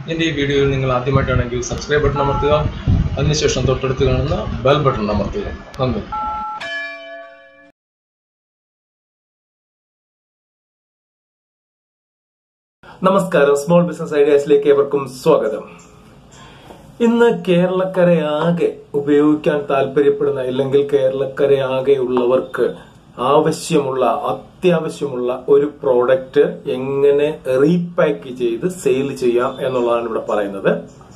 എൻ്റെ ഈ വീഡിയോയിൽ നിങ്ങൾ ആദ്യമായിട്ടാണെങ്കിൽ സബ്സ്ക്രൈബ് ബട്ടൺ അമർത്തുക അതിനുശേഷം തൊട്ടടുത്ത് കാണുന്ന ബെൽ ബട്ടൺ അമർത്തുക നന്ദി നമസ്കാരം സ്മോൾ ബിസിനസ് ഐഡിയാസിലേക്ക് ഏവർക്കും സ്വാഗതം ഇന്ന് കേരളക്കരയാകെ ഉപയോഗിക്കാൻ താല്പര്യപ്പെടുന്ന അല്ലെങ്കിൽ കേരളക്കരയാകെയുള്ളവർക്ക് ആവശ്യമുള്ള അത്യാവശ്യമുള്ള ഒരു പ്രോഡക്റ്റ് എങ്ങനെ റീപാക്ക് ചെയ്ത് സെയിൽ ചെയ്യാം എന്നുള്ളതാണ് ഇവിടെ പറയുന്നത്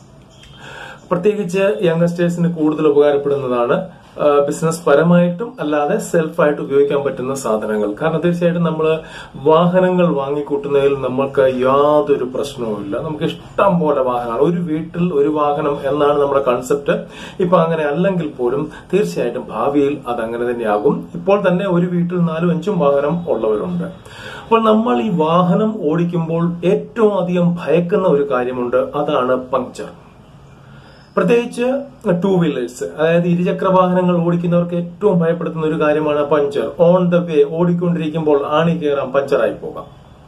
പ്രത്യേകിച്ച് യങ്സ്റ്റേഴ്സിന് കൂടുതൽ ഉപകാരപ്പെടുന്നതാണ് ബിസിനസ് പരമായിട്ടും അല്ലാതെ സെൽഫായിട്ട് ഉപയോഗിക്കാൻ പറ്റുന്ന സാധനങ്ങൾ കാരണം തീർച്ചയായിട്ടും നമ്മൾ വാഹനങ്ങൾ വാങ്ങിക്കൂട്ടുന്നതിൽ നമ്മൾക്ക് യാതൊരു പ്രശ്നവുമില്ല നമുക്ക് ഇഷ്ടം പോലെ വാഹനമാണ് ഒരു വീട്ടിൽ ഒരു വാഹനം എന്നാണ് നമ്മുടെ കൺസെപ്റ്റ് ഇപ്പൊ അങ്ങനെ അല്ലെങ്കിൽ പോലും തീർച്ചയായിട്ടും ഭാവിയിൽ അത് അങ്ങനെ തന്നെയാകും ഇപ്പോൾ തന്നെ ഒരു വീട്ടിൽ നാലും അഞ്ചും വാഹനം ഉള്ളവരുണ്ട് അപ്പോൾ നമ്മൾ ഈ വാഹനം ഓടിക്കുമ്പോൾ ഏറ്റവും അധികം ഭയക്കുന്ന ഒരു കാര്യമുണ്ട് അതാണ് പങ്ക്ചർ പ്രത്യേകിച്ച് ടൂ വീലേഴ്സ് അതായത് ഇരുചക്ര വാഹനങ്ങൾ ഓടിക്കുന്നവർക്ക് ഏറ്റവും ഭയപ്പെടുത്തുന്ന ഒരു കാര്യമാണ് പഞ്ചർ ഓൺ ദ വേ ഓടിക്കൊണ്ടിരിക്കുമ്പോൾ ആണി കയറാൻ പഞ്ചറായി പോകാം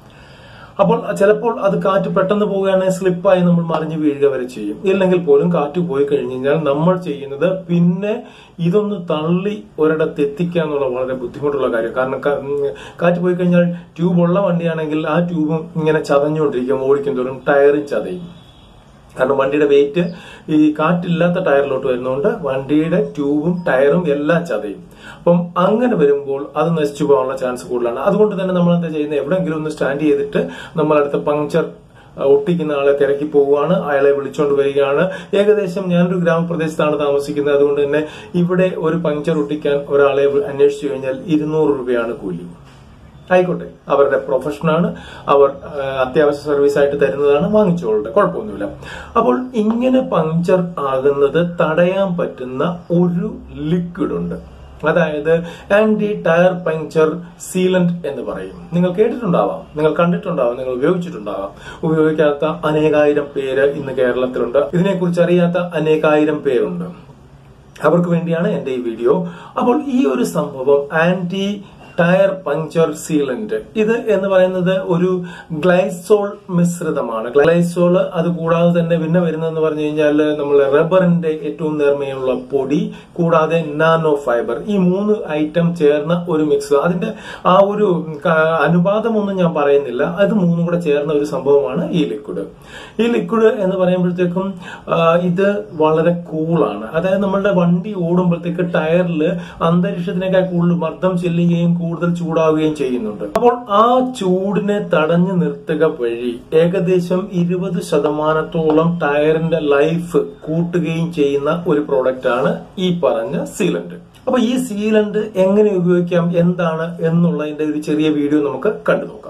അപ്പോൾ ചിലപ്പോൾ അത് കാറ്റ് പെട്ടെന്ന് പോവുകയാണെങ്കിൽ സ്ലിപ്പായി നമ്മൾ മറിഞ്ഞു വീഴുക വരെ ചെയ്യും ഇല്ലെങ്കിൽ പോലും കാറ്റ് പോയി കഴിഞ്ഞു കഴിഞ്ഞാൽ നമ്മൾ ചെയ്യുന്നത് പിന്നെ ഇതൊന്ന് തള്ളി ഒരിടത്ത് എത്തിക്കുക എന്നുള്ള വളരെ ബുദ്ധിമുട്ടുള്ള കാര്യം കാരണം കാറ്റ് പോയി കഴിഞ്ഞാൽ ട്യൂബ് ഉള്ള വണ്ടിയാണെങ്കിൽ ആ ട്യൂബും ഇങ്ങനെ ചതഞ്ഞുകൊണ്ടിരിക്കും ഓടിക്കും തോറും ടയറും ചതയും കാരണം വണ്ടിയുടെ വെയിറ്റ് ഈ കാറ്റില്ലാത്ത ടയറിലോട്ട് വരുന്നതുകൊണ്ട് വണ്ടിയുടെ ട്യൂബും ടയറും എല്ലാം ചതയും അപ്പം അങ്ങനെ വരുമ്പോൾ അത് നശിച്ചു പോകാനുള്ള ചാൻസ് കൂടുതലാണ് അതുകൊണ്ട് തന്നെ നമ്മൾ എന്താ ചെയ്യുന്നത് എവിടെയെങ്കിലും ഒന്ന് സ്റ്റാൻഡ് ചെയ്തിട്ട് നമ്മൾ അടുത്ത പങ്ക്ചർ ഒട്ടിക്കുന്ന ആളെ തിരക്കി പോവുകയാണ് അയാളെ വിളിച്ചുകൊണ്ട് വരികയാണ് ഏകദേശം ഞാനൊരു ഗ്രാമപ്രദേശത്താണ് താമസിക്കുന്നത് അതുകൊണ്ട് തന്നെ ഇവിടെ ഒരു പങ്ക്ചർ ഒട്ടിക്കാൻ ഒരാളെ അന്വേഷിച്ചു കഴിഞ്ഞാൽ ഇരുന്നൂറ് രൂപയാണ് കൂലി ആയിക്കോട്ടെ അവരുടെ പ്രൊഫഷനാണ് അവർ അത്യാവശ്യ സർവീസ് ആയിട്ട് തരുന്നതാണ് വാങ്ങിച്ചോളുടെ കുഴപ്പമൊന്നുമില്ല അപ്പോൾ ഇങ്ങനെ പങ്ക്ചർ ആകുന്നത് തടയാൻ പറ്റുന്ന ഒരു ലിക്വിഡ് ഉണ്ട് അതായത് ആന്റി ടയർ പങ്ക്ചർ സീലന്റ് എന്ന് പറയും നിങ്ങൾ കേട്ടിട്ടുണ്ടാവാം നിങ്ങൾ കണ്ടിട്ടുണ്ടാവാം നിങ്ങൾ ഉപയോഗിച്ചിട്ടുണ്ടാവാം ഉപയോഗിക്കാത്ത അനേകായിരം പേര് ഇന്ന് കേരളത്തിലുണ്ട് ഇതിനെക്കുറിച്ച് അറിയാത്ത അനേകായിരം പേരുണ്ട് അവർക്ക് വേണ്ടിയാണ് എന്റെ ഈ വീഡിയോ അപ്പോൾ ഈ ഒരു സംഭവം ആന്റി ടയർ പങ്ക്ചർ സീലന്റ് ഇത് എന്ന് പറയുന്നത് ഒരു ഗ്ലൈസോൾ മിശ്രിതമാണ് ഗ്ലൈസോൾ അത് കൂടാതെ തന്നെ പിന്നെ വരുന്നതെന്ന് പറഞ്ഞു കഴിഞ്ഞാൽ നമ്മൾ റബ്ബറിന്റെ ഏറ്റവും നേർമയുള്ള പൊടി കൂടാതെ നാനോ ഫൈബർ ഈ മൂന്ന് ഐറ്റം ചേർന്ന ഒരു മിക്സ് അതിന്റെ ആ ഒരു അനുപാതമൊന്നും ഞാൻ പറയുന്നില്ല അത് മൂന്നും കൂടെ ചേർന്ന ഒരു സംഭവമാണ് ഈ ലിക്വിഡ് ഈ ലിക്വിഡ് എന്ന് പറയുമ്പോഴത്തേക്കും ഇത് വളരെ കൂളാണ് അതായത് നമ്മളുടെ വണ്ടി ഓടുമ്പോഴത്തേക്ക് ടയറിൽ അന്തരീക്ഷത്തിനേക്കാൾ കൂടുതൽ മർദ്ദം ചെല്ലുകയും കൂടുതൽ ചൂടാവുകയും ചെയ്യുന്നുണ്ട് അപ്പോൾ ആ ചൂടിനെ തടഞ്ഞു നിർത്തുക വഴി ഏകദേശം ഇരുപത് ശതമാനത്തോളം ടയറിന്റെ ലൈഫ് കൂട്ടുകയും ചെയ്യുന്ന ഒരു പ്രോഡക്റ്റ് ആണ് ഈ പറഞ്ഞ സീലന്റ് അപ്പൊ ഈ സീലന്റ് എങ്ങനെ ഉപയോഗിക്കാം എന്താണ് എന്നുള്ളതിന്റെ ഒരു ചെറിയ വീഡിയോ നമുക്ക് കണ്ടു നോക്കാം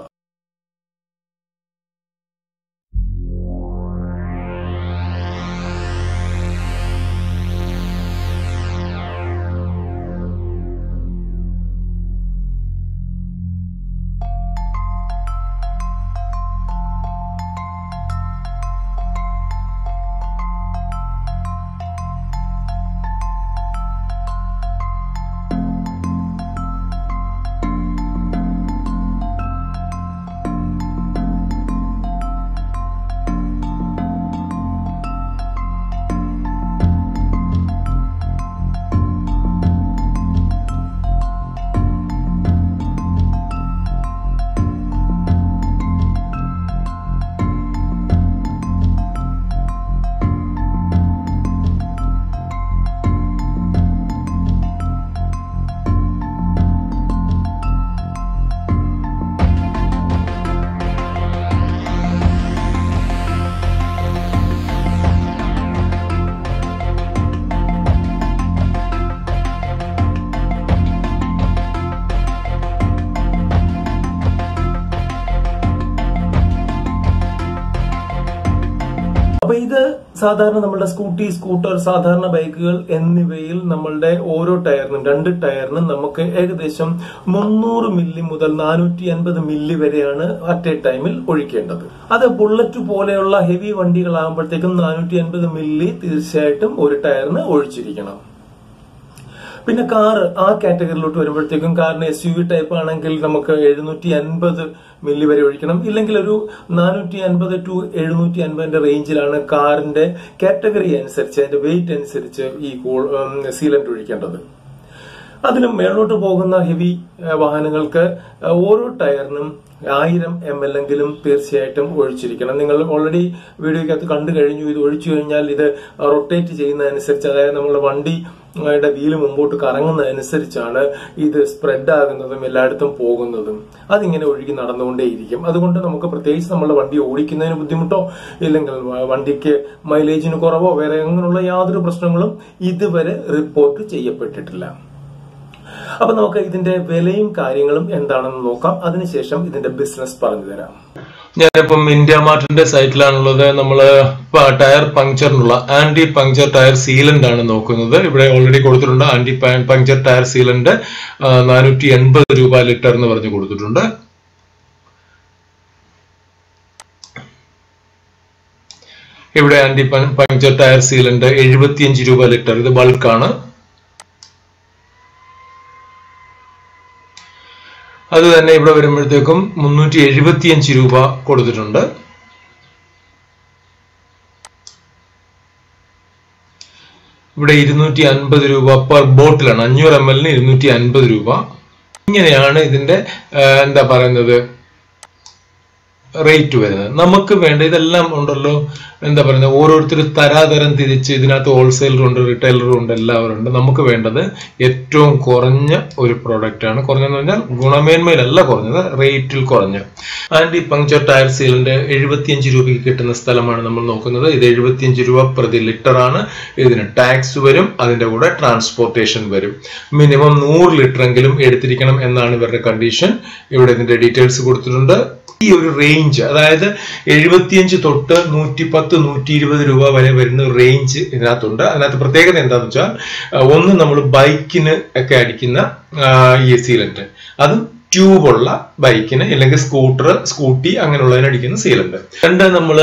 അപ്പൊ ഇത് സാധാരണ നമ്മുടെ സ്കൂട്ടി സ്കൂട്ടർ സാധാരണ ബൈക്കുകൾ എന്നിവയിൽ നമ്മളുടെ ഓരോ ടയറിനും രണ്ട് ടയറിനും നമുക്ക് ഏകദേശം മുന്നൂറ് മില്ലി മുതൽ നാനൂറ്റി അൻപത് മില്ലി വരെയാണ് അറ്റ് എ ടൈമിൽ ഒഴിക്കേണ്ടത് അത് ബുള്ളറ്റ് പോലെയുള്ള ഹെവി വണ്ടികളാകുമ്പോഴത്തേക്കും നാനൂറ്റി അൻപത് മില്ലി തീർച്ചയായിട്ടും ഒരു ടയറിന് ഒഴിച്ചിരിക്കണം പിന്നെ കാർ ആ കാറ്റഗറിയിലോട്ട് വരുമ്പോഴത്തേക്കും കാറിന് എസ് യു വി ടൈപ്പ് ആണെങ്കിൽ നമുക്ക് എഴുന്നൂറ്റി അൻപത് മില്ലി വരെ ഒഴിക്കണം ഇല്ലെങ്കിൽ ഒരു നാനൂറ്റി അൻപത് ടു എഴുന്നൂറ്റി അൻപതിന്റെ റേഞ്ചിലാണ് കാറിന്റെ കാറ്റഗറി അനുസരിച്ച് അതിന്റെ വെയിറ്റ് അനുസരിച്ച് ഈ സീലന്റ് ഒഴിക്കേണ്ടത് അതിലും മേളോട്ട് പോകുന്ന ഹെവി വാഹനങ്ങൾക്ക് അഹ് ഓരോ ടയറിനും ആയിരം എം എൽ എങ്കിലും തീർച്ചയായിട്ടും ഒഴിച്ചിരിക്കണം നിങ്ങൾ ഓൾറെഡി വീഡിയോക്കകത്ത് കണ്ടു കഴിഞ്ഞു ഇത് ഒഴിച്ചു കഴിഞ്ഞാൽ ഇത് റൊട്ടേറ്റ് ചെയ്യുന്നതനുസരിച്ച് അതായത് നമ്മുടെ വണ്ടി യുടെ വീല് മുമ്പോട്ട് കറങ്ങുന്നതനുസരിച്ചാണ് ഇത് സ്പ്രെഡ് ആകുന്നതും എല്ലായിടത്തും പോകുന്നതും അതിങ്ങനെ ഒഴുകി നടന്നുകൊണ്ടേയിരിക്കും അതുകൊണ്ട് നമുക്ക് പ്രത്യേകിച്ച് നമ്മുടെ വണ്ടി ഓടിക്കുന്നതിന് ബുദ്ധിമുട്ടോ ഇല്ലെങ്കിൽ വണ്ടിക്ക് മൈലേജിന് കുറവോ വേറെ അങ്ങനെയുള്ള യാതൊരു പ്രശ്നങ്ങളും ഇതുവരെ റിപ്പോർട്ട് ചെയ്യപ്പെട്ടിട്ടില്ല അപ്പൊ നമുക്ക് ഇതിന്റെ വിലയും കാര്യങ്ങളും എന്താണെന്ന് നോക്കാം അതിനുശേഷം ഇതിന്റെ ബിസിനസ് പറഞ്ഞു തരാം ഞാനിപ്പം ഇന്ത്യ മാർട്ടിന്റെ സൈറ്റിലാണുള്ളത് നമ്മൾ ടയർ പങ്ക്ചറിനുള്ള ആന്റി പങ്ക്ചർ ടയർ സീലന്റ് ആണ് നോക്കുന്നത് ഇവിടെ ഓൾറെഡി കൊടുത്തിട്ടുണ്ട് ആന്റി പങ്ക്ചർ ടയർ സീലന്റ് നാനൂറ്റി എൺപത് രൂപ ലിറ്റർ എന്ന് പറഞ്ഞ് കൊടുത്തിട്ടുണ്ട് ഇവിടെ ആന്റി പങ്ക്ചർ ടയർ സീലന്റ് എഴുപത്തിയഞ്ച് രൂപ ലിറ്റർ ഇത് ബൾക്കാണ് അത് തന്നെ ഇവിടെ വരുമ്പോഴത്തേക്കും മുന്നൂറ്റി എഴുപത്തിയഞ്ച് രൂപ കൊടുത്തിട്ടുണ്ട് ഇവിടെ ഇരുന്നൂറ്റി അൻപത് രൂപ പെർ ബോട്ടിലാണ് അഞ്ഞൂറ് എം എല്ലിന് ഇരുന്നൂറ്റി അൻപത് രൂപ ഇങ്ങനെയാണ് ഇതിന്റെ ആ, എന്താ പറയുന്നത് റേറ്റ് വരുന്നത് നമുക്ക് വേണ്ട ഇതെല്ലാം ഉണ്ടല്ലോ എന്താ പറയുന്നത് ഓരോരുത്തർ തരാതരം തിരിച്ച് ഇതിനകത്ത് ഹോൾസെയിലർ ഉണ്ട് റിറ്റൈലർ ഉണ്ട് എല്ലാവരും ഉണ്ട് നമുക്ക് വേണ്ടത് ഏറ്റവും കുറഞ്ഞ ഒരു പ്രോഡക്റ്റ് ആണ് കുറഞ്ഞെന്ന് പറഞ്ഞാൽ ഗുണമേന്മയിലല്ല കുറഞ്ഞത് റേറ്റിൽ കുറഞ്ഞ ആന്റി പങ്ക്ചർ ടയർ സീലിന്റെ എഴുപത്തിയഞ്ച് രൂപയ്ക്ക് കിട്ടുന്ന സ്ഥലമാണ് നമ്മൾ നോക്കുന്നത് ഇത് എഴുപത്തിയഞ്ച് രൂപ പ്രതി ലിറ്റർ ആണ് ഇതിന് ടാക്സ് വരും അതിന്റെ കൂടെ ട്രാൻസ്പോർട്ടേഷൻ വരും മിനിമം നൂറ് ലിറ്റർ എങ്കിലും എടുത്തിരിക്കണം എന്നാണ് ഇവരുടെ കണ്ടീഷൻ ഇവിടെ ഇതിന്റെ ഡീറ്റെയിൽസ് കൊടുത്തിട്ടുണ്ട് ഈ ഒരു റേഞ്ച് അതായത് എഴുപത്തിയഞ്ച് തൊട്ട് നൂറ്റി പത്ത് നൂറ്റി ഇരുപത് രൂപ വരെ വരുന്ന റേഞ്ച് ഇതിനകത്തുണ്ട് അതിനകത്ത് പ്രത്യേകത എന്താണെന്ന് വെച്ചാൽ ആ, ഒന്ന് നമ്മൾ ബൈക്കിന് ഒക്കെ അടിക്കുന്ന ആ, ഈ സീലന്റ് അതും ട്യൂബുള്ള ബൈക്കിന് അല്ലെങ്കിൽ സ്കൂട്ടർ സ്കൂട്ടി അങ്ങനെയുള്ളതിന് അടിക്കുന്ന സീലുണ്ട് രണ്ട് നമ്മൾ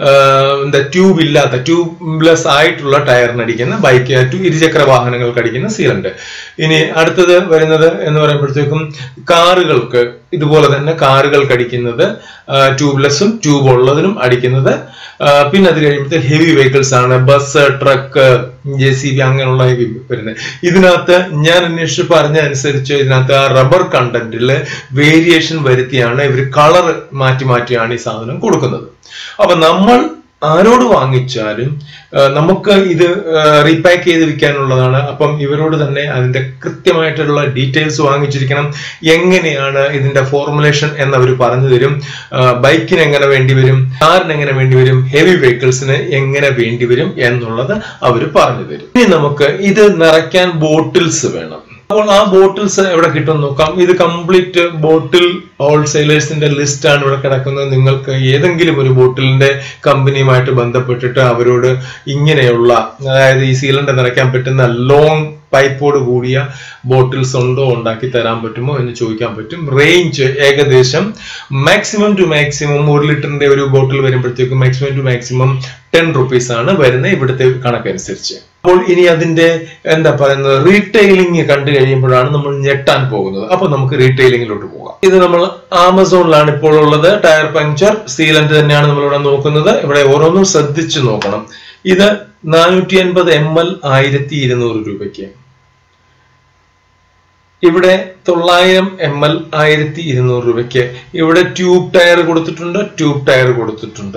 എന്താ ട്യൂബ് ഇല്ലാത്ത ട്യൂബ്ലെസ് ആയിട്ടുള്ള ടയറിന് അടിക്കുന്ന ബൈക്ക് ഇരുചക്ര വാഹനങ്ങൾക്ക് അടിക്കുന്ന സീലുണ്ട് ഇനി അടുത്തത് വരുന്നത് എന്ന് പറയുമ്പോഴത്തേക്കും കാറുകൾക്ക് ഇതുപോലെ തന്നെ കാറുകൾക്ക് അടിക്കുന്നത് ട്യൂബ്ലെസ്സും ട്യൂബ് ഉള്ളതിനും അടിക്കുന്നത് ആ, പിന്നെ അത് കഴിയുമ്പോഴത്തെ ഹെവി വെഹിക്കിൾസ് ആണ് bus truck J C B അങ്ങനെയുള്ള ഹെവി വരുന്നത് ഇതിനകത്ത് ഞാൻ അന്വേഷിച്ച് പറഞ്ഞ അനുസരിച്ച് ഇതിനകത്ത് ആ റബ്ബർ കണ്ടന്റിൽ വേരിയേഷൻ വരുത്തിയാണ് ഇവർ കളർ മാറ്റി മാറ്റിയാണ് ഈ സാധനം കൊടുക്കുന്നത് അപ്പൊ നമ്മൾ ആരോട് വാങ്ങിച്ചാലും ആ, നമുക്ക് ഇത് റീപാക്ക് ചെയ്ത് വിൽക്കാനുള്ളതാണ് അപ്പം ഇവരോട് തന്നെ അതിന്റെ കൃത്യമായിട്ടുള്ള ഡീറ്റെയിൽസ് വാങ്ങിച്ചിരിക്കണം എങ്ങനെയാണ് ഇതിന്റെ ഫോർമുലേഷൻ എന്ന് അവർ പറഞ്ഞു തരും ആ, ബൈക്കിന് എങ്ങനെ വേണ്ടി വരും കാറിന് എങ്ങനെ വേണ്ടി വരും ഹെവി വെഹിക്കിൾസിന് എങ്ങനെ വേണ്ടി വരും എന്നുള്ളത് അവർ പറഞ്ഞു തരും ഇനി നമുക്ക് ഇത് നിറയ്ക്കാൻ ബോട്ടിൽസ് വേണം അപ്പോൾ ആ ബോട്ടിൽസ് എവിടെ കിട്ടും നോക്കാം ഇത് കംപ്ലീറ്റ് ബോട്ടിൽ ഹോൾസെയിലേഴ്സിന്റെ ലിസ്റ്റ് ആണ് ഇവിടെ കിടക്കുന്നത് നിങ്ങൾക്ക് ഏതെങ്കിലും ഒരു ബോട്ടിലിന്റെ കമ്പനിയുമായിട്ട് ബന്ധപ്പെട്ടിട്ട് അവരോട് ഇങ്ങനെയുള്ള അതായത് ഈ സീലണ്ടർ നിറയ്ക്കാൻ പറ്റുന്ന ലോങ് പൈപ്പോട് കൂടിയ ബോട്ടിൽസ് ഉണ്ടോ ഉണ്ടാക്കി തരാൻ പറ്റുമോ എന്ന് ചോദിക്കാൻ പറ്റും റേഞ്ച് ഏകദേശം മാക്സിമം ടു മാക്സിമം ഒരു ലിറ്ററിന്റെ ഒരു ബോട്ടിൽ വരുമ്പോഴത്തേക്കും maximum two maximum ten rupees ആണ് വരുന്നത് ഇവിടുത്തെ കണക്കനുസരിച്ച് അപ്പോൾ ഇനി അതിന്റെ എന്താ പറയുന്നത് റീറ്റെയിലിംഗ് കണ്ടു കഴിയുമ്പോഴാണ് നമ്മൾ ഞെട്ടാൻ പോകുന്നത് അപ്പൊ നമുക്ക് റീറ്റെയിലിംഗിലോട്ട് പോകാം ഇത് നമ്മൾ ആമസോണിലാണ് ഇപ്പോൾ ഉള്ളത് ടയർ പങ്ക്ചർ സീലന്റ് തന്നെയാണ് നമ്മളിവിടെ നോക്കുന്നത് ഇവിടെ ഓരോന്നും ശ്രദ്ധിച്ചു നോക്കണം ഇത് നാനൂറ്റി അൻപത് എം എൽ ആയിരത്തി ഇരുന്നൂറ് രൂപയ്ക്ക് ഇവിടെ തൊള്ളായിരം എം എൽ ആയിരത്തി ഇരുന്നൂറ് രൂപയ്ക്ക് ഇവിടെ ട്യൂബ് ടയർ കൊടുത്തിട്ടുണ്ട് ട്യൂബ് ടയർ കൊടുത്തിട്ടുണ്ട്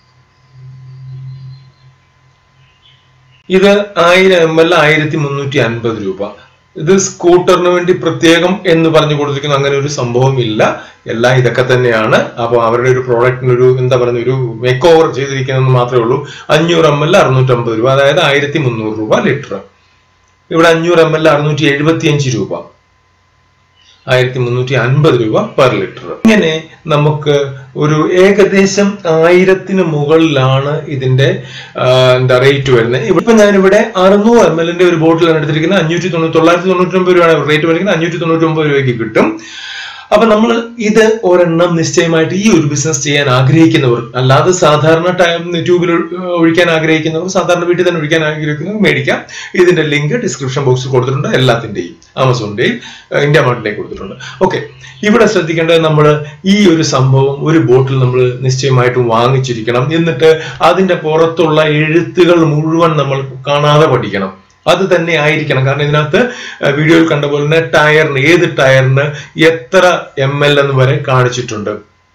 ഇത് ആയിരം എം എൽ ആയിരത്തി മുന്നൂറ്റി അൻപത് രൂപ ഇത് സ്കൂട്ടറിന് വേണ്ടി പ്രത്യേകം എന്ന് പറഞ്ഞു കൊടുത്തിരിക്കുന്ന അങ്ങനെ ഒരു സംഭവം ഇല്ല എല്ലാം ഇതൊക്കെ തന്നെയാണ് അപ്പൊ അവരുടെ ഒരു പ്രോഡക്റ്റിന് ഒരു എന്താ പറയുന്ന ഒരു മേക്ക് ഓവർ ചെയ്തിരിക്കുന്നതെന്ന് മാത്രമേ ഉള്ളൂ അഞ്ഞൂറ് എം എൽ അറുന്നൂറ്റമ്പത് രൂപ അതായത് ആയിരത്തി മുന്നൂറ് രൂപ ലിറ്റർ ഇവിടെ അഞ്ഞൂറ് എം എൽ അറുന്നൂറ്റി എഴുപത്തി അഞ്ച് രൂപ ആയിരത്തി മുന്നൂറ്റി അൻപത് രൂപ പെർ ലിറ്റർ ഇങ്ങനെ നമുക്ക് ഒരു ഏകദേശം ആയിരത്തിന് മുകളിലാണ് ഇതിന്റെ ആ, എന്താ റേറ്റ് വരുന്നത് ഇപ്പൊ ഞാനിവിടെ അറുന്നൂറ് എം എല്ലിന്റെ ഒരു ബോട്ടിലാണ് എടുത്തിരിക്കുന്നത് അഞ്ഞൂറ്റി തൊണ്ണൂറ്റി തൊള്ളായിരത്തി തൊണ്ണൂറ്റി ഒമ്പത് രൂപയാണ് റേറ്റ് വരുന്നത് അഞ്ഞൂറ്റി തൊണ്ണൂറ്റി ഒമ്പത് രൂപയ്ക്ക് കിട്ടും അപ്പൊ നമ്മൾ ഇത് ഒരെണ്ണം നിശ്ചയമായിട്ട് ഈ ഒരു ബിസിനസ് ചെയ്യാൻ ആഗ്രഹിക്കുന്നവർ അല്ലാതെ സാധാരണ ടൈം ട്യൂബിൽ ഒഴിക്കാൻ ആഗ്രഹിക്കുന്നവർ സാധാരണ വീട്ടിൽ തന്നെ ഒഴിക്കാൻ ആഗ്രഹിക്കുന്നവർ മേടിക്കാം ഇതിന്റെ ലിങ്ക് ഡിസ്ക്രിപ്ഷൻ ബോക്സിൽ കൊടുത്തിട്ടുണ്ട് എല്ലാത്തിന്റെയും ആമസോണിന്റെയും ഏഹ്, ഇന്ത്യ മാർട്ടിലേക്ക് കൊടുത്തിട്ടുണ്ട് ഓക്കെ ഇവിടെ ശ്രദ്ധിക്കേണ്ടത് നമ്മൾ ഈ ഒരു സംഭവം ഒരു ബോട്ടിൽ നമ്മൾ നിശ്ചയമായിട്ടും വാങ്ങിച്ചിരിക്കണം എന്നിട്ട് അതിന്റെ പുറത്തുള്ള എഴുത്തുകൾ മുഴുവൻ നമ്മൾ കാണാതെ പഠിക്കണം അത് തന്നെ ആയിരിക്കണം കാരണം ഇതിനകത്ത് ഏഹ്, വീഡിയോയിൽ കണ്ട പോലെ തന്നെ ടയറിന് ഏത് ടയറിന് എത്ര എം എൽ എന്ന് വരെ കാണിച്ചിട്ടുണ്ട്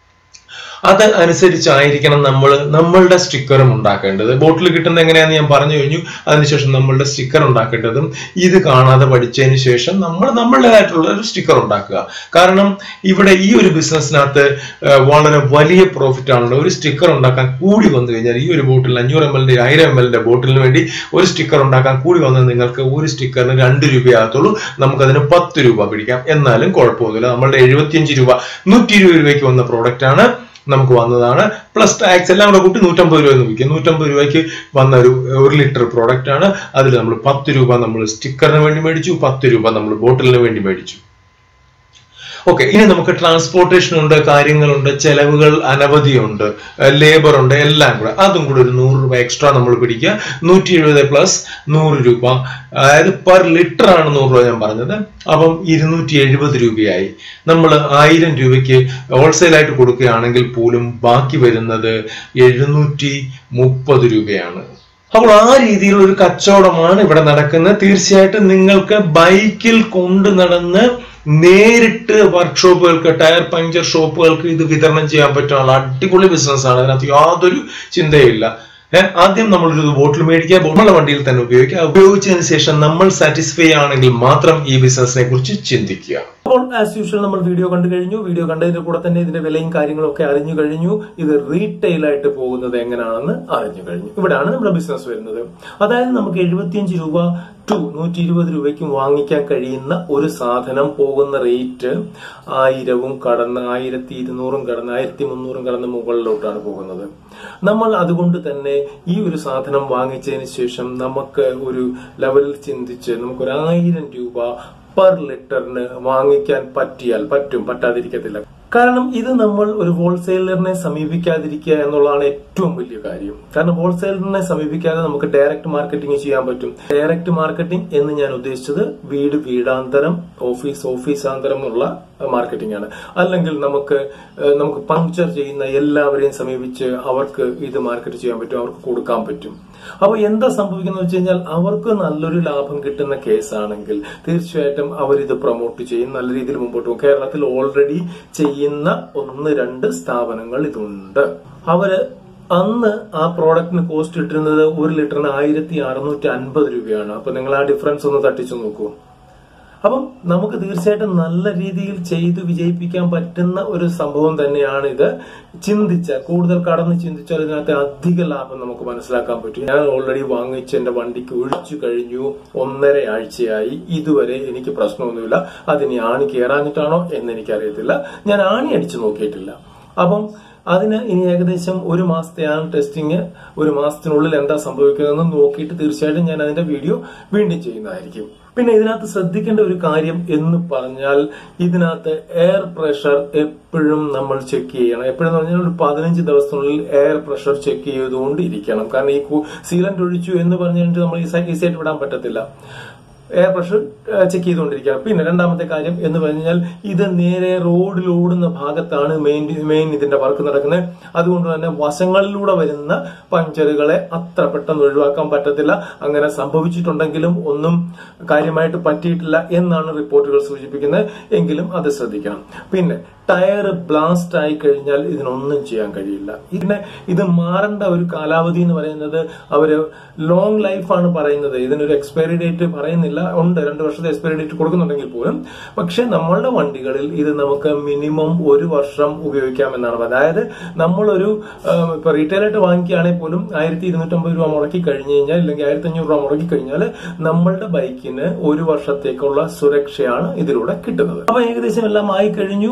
അത് അനുസരിച്ചായിരിക്കണം നമ്മൾ നമ്മളുടെ സ്റ്റിക്കറും ഉണ്ടാക്കേണ്ടത് ബോട്ടിൽ കിട്ടുന്ന എങ്ങനെയാന്ന് ഞാൻ പറഞ്ഞു കഴിഞ്ഞു അതിനുശേഷം നമ്മളുടെ സ്റ്റിക്കർ ഉണ്ടാക്കേണ്ടതും ഇത് കാണാതെ പഠിച്ചതിന് ശേഷം നമ്മൾ നമ്മളുടേതായിട്ടുള്ള ഒരു സ്റ്റിക്കർ ഉണ്ടാക്കുക കാരണം ഇവിടെ ഈ ഒരു ബിസിനസ്സിനകത്ത് ഏഹ്, വളരെ വലിയ പ്രോഫിറ്റ് ആണല്ലോ ഒരു സ്റ്റിക്കർ ഉണ്ടാക്കാൻ കൂടി വന്നു കഴിഞ്ഞാൽ ഈ ഒരു ബോട്ടിൽ അഞ്ഞൂറ് എം എല്ലിന്റെ ആയിരം എം എല്ലിന്റെ ബോട്ടിലിന് വേണ്ടി ഒരു സ്റ്റിക്കർ ഉണ്ടാക്കാൻ കൂടി വന്നാൽ നിങ്ങൾക്ക് ഒരു സ്റ്റിക്കറിന് രണ്ട് രൂപയാകത്തുള്ളൂ നമുക്കതിന് പത്ത് രൂപ പിടിക്കാം എന്നാലും കുഴപ്പമൊന്നുമില്ല നമ്മളുടെ എഴുപത്തിയഞ്ച് രൂപ നൂറ്റി ഇരുപത് രൂപയ്ക്ക് വന്ന പ്രോഡക്റ്റ് ആണ് നമുക്ക് വന്നതാണ് പ്ലസ് ടാക്സ് എല്ലാം കൂടെ കൂട്ടി നൂറ്റമ്പത് രൂപ എന്ന് വിൽക്കും നൂറ്റമ്പത് രൂപയ്ക്ക് വന്ന ഒരു ഒരു ലിറ്റർ പ്രോഡക്റ്റ് ആണ് അതിൽ നമ്മൾ പത്ത് രൂപ നമ്മൾ സ്റ്റിക്കറിന് വേണ്ടി മേടിച്ചു പത്ത് രൂപ നമ്മൾ ബോട്ടിലിന് വേണ്ടി മേടിച്ചു ഓക്കെ ഇനി നമുക്ക് ട്രാൻസ്പോർട്ടേഷൻ ഉണ്ട് കാര്യങ്ങളുണ്ട് ചെലവുകൾ അനവധിയുണ്ട് ലേബർ ഉണ്ട് എല്ലാം കൂടെ അതും കൂടെ ഒരു നൂറ് രൂപ എക്സ്ട്രാ നമ്മൾ പിടിക്കുക നൂറ്റി എഴുപത് പ്ലസ് നൂറ് രൂപ അതായത് പെർ ലിറ്റർ ആണ് നൂറ് രൂപ ഞാൻ പറഞ്ഞത് അപ്പം ഇരുന്നൂറ്റി എഴുപത് രൂപയായി നമ്മൾ ആയിരം രൂപയ്ക്ക് ഹോൾസെയിലായിട്ട് കൊടുക്കുകയാണെങ്കിൽ പോലും ബാക്കി വരുന്നത് എഴുന്നൂറ്റി മുപ്പത് രൂപയാണ് അപ്പോൾ ആ രീതിയിലുള്ള ഒരു കച്ചവടമാണ് ഇവിടെ നടക്കുന്നത് തീർച്ചയായിട്ടും നിങ്ങൾക്ക് ബൈക്കിൽ കൊണ്ടു നടന്ന് നേരിട്ട് വർക്ക്ഷോപ്പുകൾക്ക് ടയർ പഞ്ചർ ഷോപ്പുകൾക്ക് ഇത് വിതരണം ചെയ്യാൻ പറ്റുന്ന അടിപൊളി ബിസിനസ് ആണ് അതിനകത്ത് യാതൊരു ചിന്തയില്ല ഏഹ് ആദ്യം നമ്മളൊരു ബോട്ടിൽ മേടിക്കുക നമ്മളുടെ വണ്ടിയിൽ തന്നെ ഉപയോഗിക്കുക ഉപയോഗിച്ചതിന് ശേഷം നമ്മൾ സാറ്റിസ്ഫൈ ആണെങ്കിൽ മാത്രം ഈ ബിസിനസിനെ കുറിച്ച് ചിന്തിക്കുക അപ്പോൾ ആസ് യൂഷ്വൽ നമ്മൾ വീഡിയോ കണ്ടു കഴിഞ്ഞു വീഡിയോ കണ്ടതിന്റെ കൂടെ തന്നെ ഇതിന്റെ വിലയും കാര്യങ്ങളും ഒക്കെ അറിഞ്ഞു കഴിഞ്ഞു ഇത് റീറ്റെയിൽ ആയിട്ട് പോകുന്നത് എങ്ങനെയാണെന്ന് അറിഞ്ഞു കഴിഞ്ഞു ഇവിടെയാണ് നമ്മുടെ ബിസിനസ് വരുന്നത് അതായത് നമുക്ക് എഴുപത്തിയഞ്ച് രൂപ ടു നൂറ്റി ഇരുപത് രൂപയ്ക്കും വാങ്ങിക്കാൻ കഴിയുന്ന ഒരു സാധനം പോകുന്ന റേറ്റ് ആയിരവും കടന്ന് ആയിരത്തി ഇരുന്നൂറും കടന്ന് ആയിരത്തി മുന്നൂറും കടന്ന് മുകളിലോട്ടാണ് പോകുന്നത് നമ്മൾ അതുകൊണ്ട് തന്നെ ഈ ഒരു സാധനം വാങ്ങിച്ചതിന് ശേഷം നമുക്ക് ഒരു ലെവലിൽ ചിന്തിച്ച് നമുക്കൊരു ആയിരം രൂപ പെർ ലിറ്ററിന് വാങ്ങിക്കാൻ പറ്റിയാൽ പറ്റും പറ്റാതിരിക്കത്തില്ല കാരണം ഇത് നമ്മൾ ഒരു ഹോൾസെയിലറിനെ സമീപിക്കാതിരിക്കുക എന്നുള്ളതാണ് ഏറ്റവും വലിയ കാര്യം കാരണം ഹോൾസെയിലറിനെ സമീപിക്കാതെ നമുക്ക് ഡയറക്റ്റ് മാർക്കറ്റിംഗ് ചെയ്യാൻ പറ്റും ഡയറക്റ്റ് മാർക്കറ്റിംഗ് എന്ന് ഞാൻ ഉദ്ദേശിച്ചത് വീട് വീടാന്തരം ഓഫീസ് ഓഫീസാന്തരം എന്നുള്ള മാർക്കറ്റിംഗ് ആണ് അല്ലെങ്കിൽ നമുക്ക് ഏഹ്, നമുക്ക് പങ്ക്ചർ ചെയ്യുന്ന എല്ലാവരെയും സമീപിച്ച് അവർക്ക് ഇത് മാർക്കറ്റ് ചെയ്യാൻ പറ്റും അവർക്ക് കൊടുക്കാൻ പറ്റും അപ്പൊ എന്താ സംഭവിക്കുന്നത് വെച്ച് കഴിഞ്ഞാൽ അവർക്ക് നല്ലൊരു ലാഭം കിട്ടുന്ന കേസാണെങ്കിൽ തീർച്ചയായിട്ടും അവർ ഇത് പ്രൊമോട്ട് ചെയ്യും നല്ല രീതിയിൽ മുമ്പോട്ട് പോകും കേരളത്തിൽ ഓൾറെഡി ചെയ്യുന്ന ഒന്ന് രണ്ട് സ്ഥാപനങ്ങൾ ഇതുണ്ട് അവര് അന്ന് ആ പ്രോഡക്റ്റിന് കോസ്റ്റ് ഇട്ടിരുന്നത് ഒരു ലിറ്ററിന് ആയിരത്തി അറുന്നൂറ്റി അൻപത് രൂപയാണ് അപ്പൊ നിങ്ങൾ ആ ഡിഫറൻസ് ഒന്ന് തട്ടിച്ചു നോക്കൂ അപ്പം നമുക്ക് തീർച്ചയായിട്ടും നല്ല രീതിയിൽ ചെയ്തു വിജയിപ്പിക്കാൻ പറ്റുന്ന ഒരു സംഭവം തന്നെയാണ് ഇത് ചിന്തിച്ചാൽ കൂടുതൽ കടന്ന് ചിന്തിച്ചാൽ ഇതിനകത്ത് അധിക ലാഭം നമുക്ക് മനസ്സിലാക്കാൻ പറ്റും ഞാൻ ഓൾറെഡി വാങ്ങിച്ച് എന്റെ വണ്ടിക്ക് ഒഴിച്ചു കഴിഞ്ഞു ഒന്നര ആഴ്ചയായി ഇതുവരെ എനിക്ക് പ്രശ്നമൊന്നുമില്ല അതിന് ആണി കയറാഞ്ഞിട്ടാണോ എന്ന് എനിക്കറിയത്തില്ല ഞാൻ ആണി അടിച്ചു നോക്കിയിട്ടില്ല അപ്പം അതിന് ഇനി ഏകദേശം ഒരു മാസത്തെയാണ് ടെസ്റ്റിംഗ് ഒരു മാസത്തിനുള്ളിൽ എന്താ സംഭവിക്കുന്നതെന്ന് നോക്കിയിട്ട് തീർച്ചയായിട്ടും ഞാൻ അതിന്റെ വീഡിയോ വീണ്ടും ചെയ്യുന്നതായിരിക്കും പിന്നെ ഇതിനകത്ത് ശ്രദ്ധിക്കേണ്ട ഒരു കാര്യം എന്ന് പറഞ്ഞാൽ ഇതിനകത്ത് എയർ പ്രഷർ എപ്പോഴും നമ്മൾ ചെക്ക് ചെയ്യണം എപ്പോഴും പറഞ്ഞാൽ ഒരു പതിനഞ്ച് ദിവസത്തിനുള്ളിൽ എയർ പ്രഷർ ചെക്ക് ചെയ്തുകൊണ്ട് ഇരിക്കണം കാരണം ഈ സീലന്റ് ഒഴിച്ചു എന്ന് പറഞ്ഞിട്ട് നമ്മൾ ഈസിയായിട്ട് വിടാൻ പറ്റത്തില്ല എയർ പ്രഷർ ചെക്ക് ചെയ്തുകൊണ്ടിരിക്കുക പിന്നെ രണ്ടാമത്തെ കാര്യം എന്ന് പറഞ്ഞാൽ ഇത് നേരെ റോഡിൽ ഓടുന്ന ഭാഗത്താണ് മെയിൻ മെയിൻ ഇതിന്റെ വർക്ക് നടക്കുന്നത് അതുകൊണ്ട് തന്നെ വശങ്ങളിലൂടെ വരുന്ന പഞ്ചറുകളെ അത്ര പെട്ടെന്ന് ഒഴിവാക്കാൻ പറ്റത്തില്ല അങ്ങനെ സംഭവിച്ചിട്ടുണ്ടെങ്കിലും ഒന്നും കാര്യമായിട്ട് പറ്റിയിട്ടില്ല എന്നാണ് റിപ്പോർട്ടുകൾ സൂചിപ്പിക്കുന്നത് എങ്കിലും അത് ശ്രദ്ധിക്കണം പിന്നെ ടയർ ബ്ലാസ്റ്റ് ആയി കഴിഞ്ഞാൽ ഇതിനൊന്നും ചെയ്യാൻ കഴിയില്ല ഇതിനെ ഇത് മാറേണ്ട ഒരു കാലാവധി എന്ന് പറയുന്നത് അവര് ലോങ് ലൈഫാണ് പറയുന്നത് ഇതിനൊരു എക്സ്പയറി ഡേറ്റ് പറയുന്നില്ല ഉണ്ട് രണ്ട് വർഷത്തെ എക്സ്പയറി ഡേറ്റ് കൊടുക്കുന്നുണ്ടെങ്കിൽ പോലും പക്ഷെ നമ്മളുടെ വണ്ടികളിൽ ഇത് നമുക്ക് മിനിമം ഒരു വർഷം ഉപയോഗിക്കാമെന്നാണ് പറയുന്നത് അതായത് നമ്മളൊരു ആം, ഇപ്പൊ റീറ്റെയിൽ ആയിട്ട് വാങ്ങിക്കുകയാണെങ്കിൽ പോലും ആയിരത്തി ഇരുന്നൂറ്റമ്പത് രൂപ മുടക്കി കഴിഞ്ഞു കഴിഞ്ഞാൽ അല്ലെങ്കിൽ ആയിരത്തി അഞ്ഞൂറ് രൂപ മുടക്കി കഴിഞ്ഞാൽ നമ്മളുടെ ബൈക്കിന് ഒരു വർഷത്തേക്കുള്ള സുരക്ഷയാണ് ഇതിലൂടെ കിട്ടുന്നത് അപ്പൊ ഏകദേശം എല്ലാം ആയി കഴിഞ്ഞു കാരണം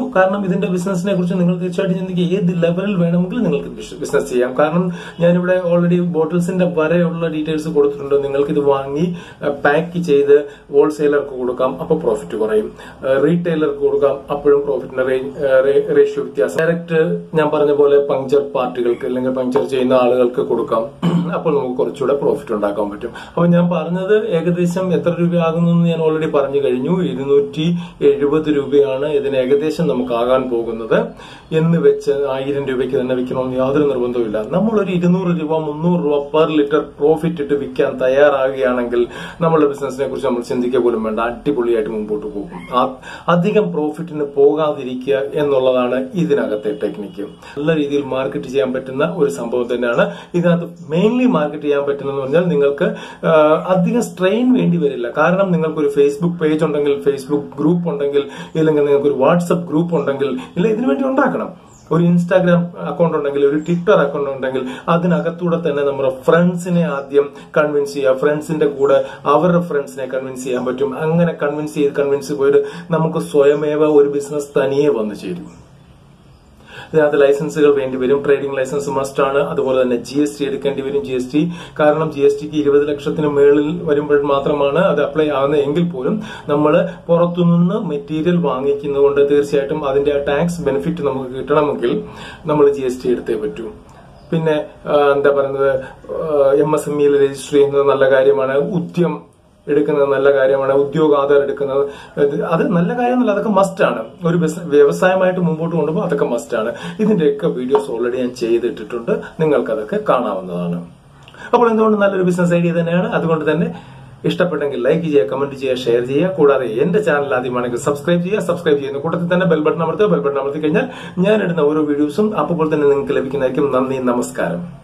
ഇതിന്റെ ബിസിനസിനെ കുറിച്ച് നിങ്ങൾ തീർച്ചയായിട്ടും ചിന്തിക്കുക ഏത് ലെവലിൽ വേണമെങ്കിലും നിങ്ങൾക്ക് ബിസിനസ് ചെയ്യാം കാരണം ഞാനിവിടെ ഓൾറെഡി ബോട്ടിൽസിന്റെ വരെയുള്ള ഡീറ്റെയിൽസ് കൊടുത്തിട്ടുണ്ട് നിങ്ങൾക്ക് ഇത് വാങ്ങി പാക്ക് ചെയ്ത് ഹോൾസെയിലർക്ക് കൊടുക്കാം അപ്പോൾ പ്രോഫിറ്റ് കുറയും റീറ്റെയിലർക്ക് കൊടുക്കാം അപ്പോഴും പ്രോഫിറ്റിന്റെ റേഷ്യോ വ്യത്യാസം ഡയറക്റ്റ് ഞാൻ പറഞ്ഞ പോലെ പങ്ചർ പാർട്ടികൾക്ക് അല്ലെങ്കിൽ പങ്ചർ ചെയ്യുന്ന ആളുകൾക്ക് കൊടുക്കാം അപ്പോൾ നമുക്ക് കുറച്ചുകൂടെ പ്രോഫിറ്റ് ഉണ്ടാക്കാൻ പറ്റും അപ്പൊ ഞാൻ പറഞ്ഞത് ഏകദേശം എത്ര രൂപയാകുന്നു എന്ന് ഞാൻ ഓൾറെഡി പറഞ്ഞു കഴിഞ്ഞു ഇരുന്നൂറ്റി എഴുപത് രൂപയാണ് ഇതിന് ഏകദേശം നമുക്ക് ആകാൻ പോകുന്നത് എന്ന് വെച്ച് ആയിരം രൂപയ്ക്ക് തന്നെ വിൽക്കണമെന്ന് യാതൊരു നിർബന്ധവുമില്ല നമ്മളൊരു ഇരുന്നൂറ് രൂപ മുന്നൂറ് രൂപ പെർ ലിറ്റർ പ്രോഫിറ്റ് ഇട്ട് വിൽക്കാൻ തയ്യാറാകുകയാണെങ്കിൽ നമ്മളുടെ ബിസിനസിനെ കുറിച്ച് നമ്മൾ ചിന്തിക്കുക പോലും വേണ്ട അടിപൊളിയായിട്ട് മുമ്പോട്ട് പോകും ആ- അധികം പ്രോഫിറ്റിന് പോകാതിരിക്കുക എന്നുള്ളതാണ് ഇതിനകത്തെ ടെക്നിക്ക് നല്ല രീതിയിൽ മാർക്കറ്റ് ചെയ്യാൻ പറ്റുന്ന ഒരു സംഭവം തന്നെയാണ് ഇതിനകത്ത് മെയിൻലി മാർക്കറ്റ് ചെയ്യാൻ പറ്റുന്നതെന്ന് പറഞ്ഞാൽ നിങ്ങൾക്ക് ആ, അധികം സ്ട്രെയിൻ വേണ്ടി വരില്ല കാരണം നിങ്ങൾക്ക് ഒരു ഫേസ്ബുക്ക് പേജ് ഉണ്ടെങ്കിൽ ഫേസ്ബുക്ക് ഗ്രൂപ്പ് ഉണ്ടെങ്കിൽ ഇല്ലെങ്കിൽ നിങ്ങൾക്ക് ഒരു വാട്സപ്പ് ഗ്രൂപ്പ് ഉണ്ടെങ്കിൽ ഇല്ല ഇതിനു വേണ്ടി ഉണ്ടാക്കണം ഒരു ഇൻസ്റ്റാഗ്രാം അക്കൗണ്ട് ഉണ്ടെങ്കിൽ ഒരു ട്വിറ്റർ അക്കൗണ്ട് ഉണ്ടെങ്കിൽ അതിനകത്തൂടെ തന്നെ നമ്മുടെ ഫ്രണ്ട്സിനെ ആദ്യം കൺവിൻസ് ചെയ്യുക ഫ്രണ്ട്സിന്റെ കൂടെ അവരുടെ ഫ്രണ്ട്സിനെ കൺവിൻസ് ചെയ്യാൻ പറ്റും അങ്ങനെ കൺവിൻസ് ചെയ്ത് കൺവിൻസ് പോയിട്ട് നമുക്ക് സ്വയമേവ ഒരു ബിസിനസ് തനിയെ വന്നു ചേരും ഇതിനകത്ത് ലൈസൻസുകൾ വേണ്ടി വരും ട്രേഡിംഗ് ലൈസൻസ് മസ്റ്റ് ആണ് അതുപോലെ തന്നെ ജി എസ് ടി എടുക്കേണ്ടി വരും ജി എസ് ടി കാരണം ജി എസ് ടിക്ക് ഇരുപത് ലക്ഷത്തിന് മേളിൽ വരുമ്പോൾ മാത്രമാണ് അത് അപ്ലൈ ആവുന്നത് എങ്കിൽ പോലും നമ്മൾ പുറത്തുനിന്ന് മെറ്റീരിയൽ വാങ്ങിക്കുന്നതുകൊണ്ട് തീർച്ചയായിട്ടും അതിന്റെ ടാക്സ് ബെനിഫിറ്റ് നമുക്ക് കിട്ടണമെങ്കിൽ നമ്മൾ ജി എസ് ടി എടുത്തേ പറ്റൂ പിന്നെ ആ, എന്താ പറയുന്നത് എം എസ് എം ഇയിൽ രജിസ്റ്റർ ചെയ്യുന്നത് നല്ല കാര്യമാണ് ഉദ്യം എടുക്കുന്നത് നല്ല കാര്യമാണ് ഉദ്യോഗ ആധാർ എടുക്കുന്നത് ഇത് അത് നല്ല കാര്യമല്ല അതൊക്കെ മസ്റ്റ് ആണ് ഒരു ബിസിനസ് വ്യവസായമായിട്ട് മുമ്പോട്ട് കൊണ്ടുപോകുമ്പോൾ അതൊക്കെ മസ്റ്റ് ആണ് ഇതിന്റെയൊക്കെ വീഡിയോസ് ഓൾറെഡി ഞാൻ ചെയ്തിട്ടിട്ടുണ്ട് നിങ്ങൾക്ക് അതൊക്കെ കാണാവുന്നതാണ് അപ്പോൾ എന്തുകൊണ്ട് നല്ലൊരു ബിസിനസ് ഐഡിയ തന്നെയാണ് അതുകൊണ്ട് തന്നെ ഇഷ്ടപ്പെട്ടെങ്കിൽ ലൈക്ക് ചെയ്യുക കമന്റ് ചെയ്യുക ഷെയർ ചെയ്യുക കൂടാതെ എന്റെ ചാനൽ ആദ്യമാണെങ്കിൽ സബ്സ്ക്രൈബ് ചെയ്യുക സബ്സ്ക്രൈബ് ചെയ്യുന്ന കൂട്ടത്തിൽ തന്നെ ബെൽ ബട്ടൺ അമർത്തുക ബെൽ ബട്ടൺ അമർത്തി കഴിഞ്ഞാൽ ഞാൻ ഇടുന്ന ഓരോ വീഡിയോസും അപ്പോൾ തന്നെ നിങ്ങൾക്ക് ലഭിക്കുന്നതായിരിക്കും നന്ദി നമസ്കാരം